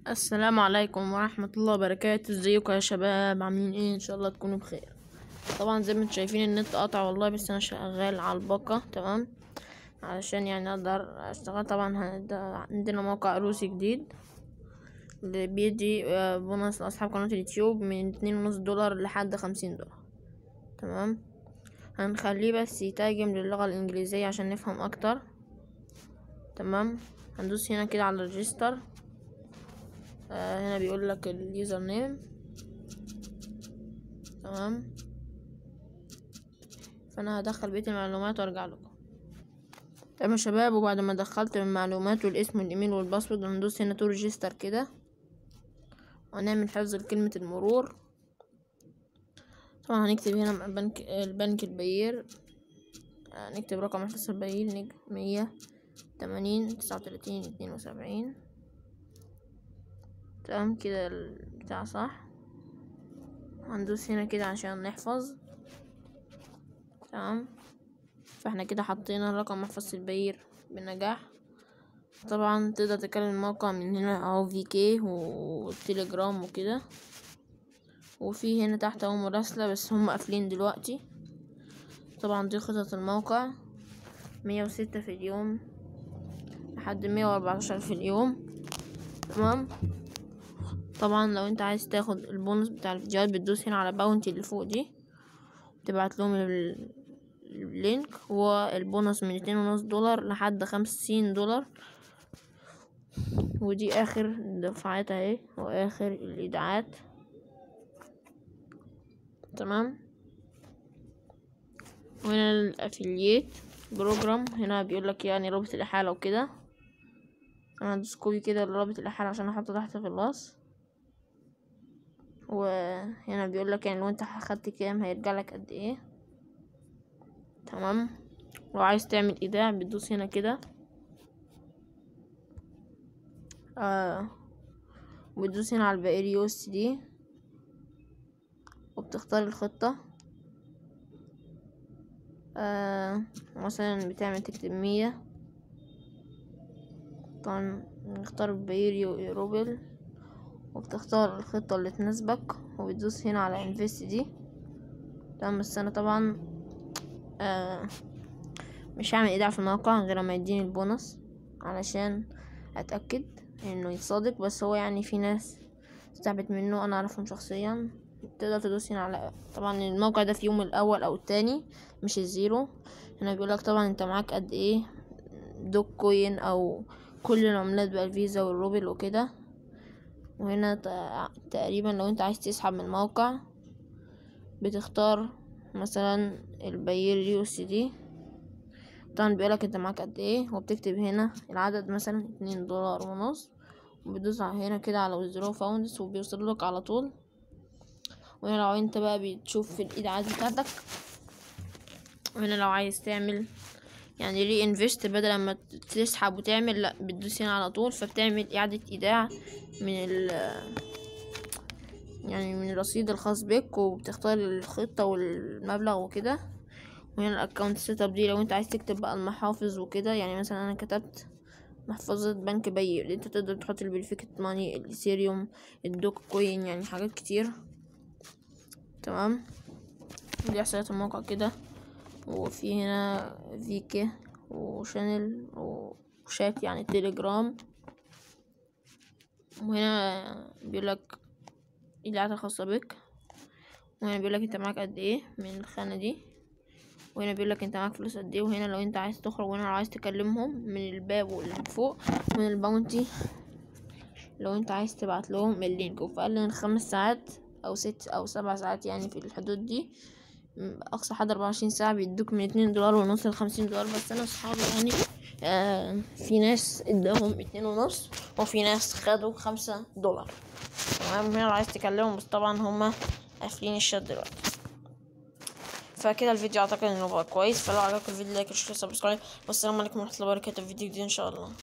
السلام عليكم ورحمة الله وبركاته ازيكم يا شباب عاملين ايه ان شاء الله تكونوا بخير طبعا زي ما انتم شايفين النت قطع والله بس انا شغال على الباقة تمام علشان يعني اقدر اشتغل طبعا هن- عندنا موقع روسي جديد اللي بيدي آه، بونص لاصحاب قناة اليوتيوب من اتنين ونص دولار لحد خمسين دولار تمام هنخليه بس يترجم للغة الانجليزية عشان نفهم اكتر تمام هندوس هنا كده على الريجستر آه هنا بيقول لك اليوزر نيم تمام فانا هدخل بقيه المعلومات وارجع لكم تمام يا شباب وبعد ما دخلت المعلومات والاسم والايميل والباسورد هندوس هنا تو ريجستر كده وهنعمل حفظ لكلمة المرور طبعا هنكتب هنا بنك البنك البير آه، نكتب رقم الحساب البير نج مية تمانين تسعة وتلاتين اتنين وسبعين تمام كده البتاع صح هندوس هنا كده عشان نحفظ تمام فاحنا كده حطينا رقم محفظة البير بنجاح طبعا تقدر تكلم الموقع من هنا اهو في كي والتليجرام وكده وفي هنا تحت اهو مراسلة بس هم قافلين دلوقتي طبعا دي خطط الموقع مية وستة في اليوم لحد مية واربعتاشر في اليوم تمام طبعا لو انت عايز تاخد البونص بتاع الفيديوهات بتدوس هنا على باونتي اللي فوق دي تبعت لهم ال- اللينك هو البونص من اتنين ونص دولار لحد خمسين دولار ودي اخر الدفعات اهي واخر الايداعات تمام وهنا الافيليت بروجرام هنا بيقولك يعني رابط الاحالة وكده انا هدوس كوبي كده لرابط الاحالة عشان احطه تحت في الوصف وهنا بيقول لك يعني لو انت اخدت كام هيرجع لك قد ايه تمام لو عايز تعمل ايداع بتدوس هنا كده آه بتدوس هنا على البائري يو اس دي وبتختار الخطة آه مثلا بتعمل تكتب مية طبعا نختار بائري روبل وبتختار الخطة اللي تناسبك وبتدوس هنا على انفست دي تمام بس انا طبعا آه مش هعمل ايداع في الموقع غير ما يديني البونص علشان اتأكد انه يتصادق بس هو يعني في ناس استعبت منه انا اعرفهم شخصيا تقدر تدوس هنا على طبعا الموقع ده في يوم الاول او التاني مش الزيرو هنا بيقولك طبعا انت معاك قد ايه دوك كوين او كل العملات بقى الفيزا والروبل وكده وهنا ت- تقريبا لو انت عايز تسحب من الموقع بتختار مثلا البير يو سي دي طبعا بيقولك انت معاك قد ايه وبتكتب هنا العدد مثلا اتنين دولار ونص وبتدوس على هنا كده على ويزرو فاوندس وبيوصل لك على طول وهنا لو انت بقى بتشوف في الايداعات بتاعتك وهنا لو عايز تعمل يعني ري انفست بدل ما تسحب وتعمل لا بتدوس هنا على طول فبتعمل اعادة ايداع من ال يعني من الرصيد الخاص بك وبتختار الخطة والمبلغ وكده وهنا الاكونت سيت اب دي لو انت عايز تكتب بقى المحافظ وكده يعني مثلا انا كتبت محفظة بنك بير انت تقدر تحط البريفكت ماني الاثيريوم الدوك كوين يعني حاجات كتير تمام دي احصائيات الموقع كده وفي هنا فيكي وشانل وشات يعني تليجرام وهنا بيقولك الإعادة الخاصة بك وهنا بيقولك انت معاك قد ايه من الخانة دي وهنا بيقولك انت معاك فلوس قد ايه وهنا لو انت عايز تخرج وهنا لو عايز تكلمهم من الباب واللي فوق من الباونتي لو انت عايز تبعت لهم اللينك وفي اقل من خمس ساعات او ست او سبع ساعات يعني في الحدود دي م- اقصى حد اربعة وعشرين ساعة بيدوك من اتنين دولار ونص لخمسين دولار بس انا اصحابي يعني آه في ناس اداهم اتنين ونص وفي ناس خدوا خمسة دولار تمام هنا لو عايز تكلمهم بس طبعا هما قافلين الشات دلوقتي فكده الفيديو اعتقد انه بقى كويس فلو عجبك الفيديو لايك وشير سبسكرايب والسلام عليكم ورحمة الله وبركاته في فيديو جديد ان شاء الله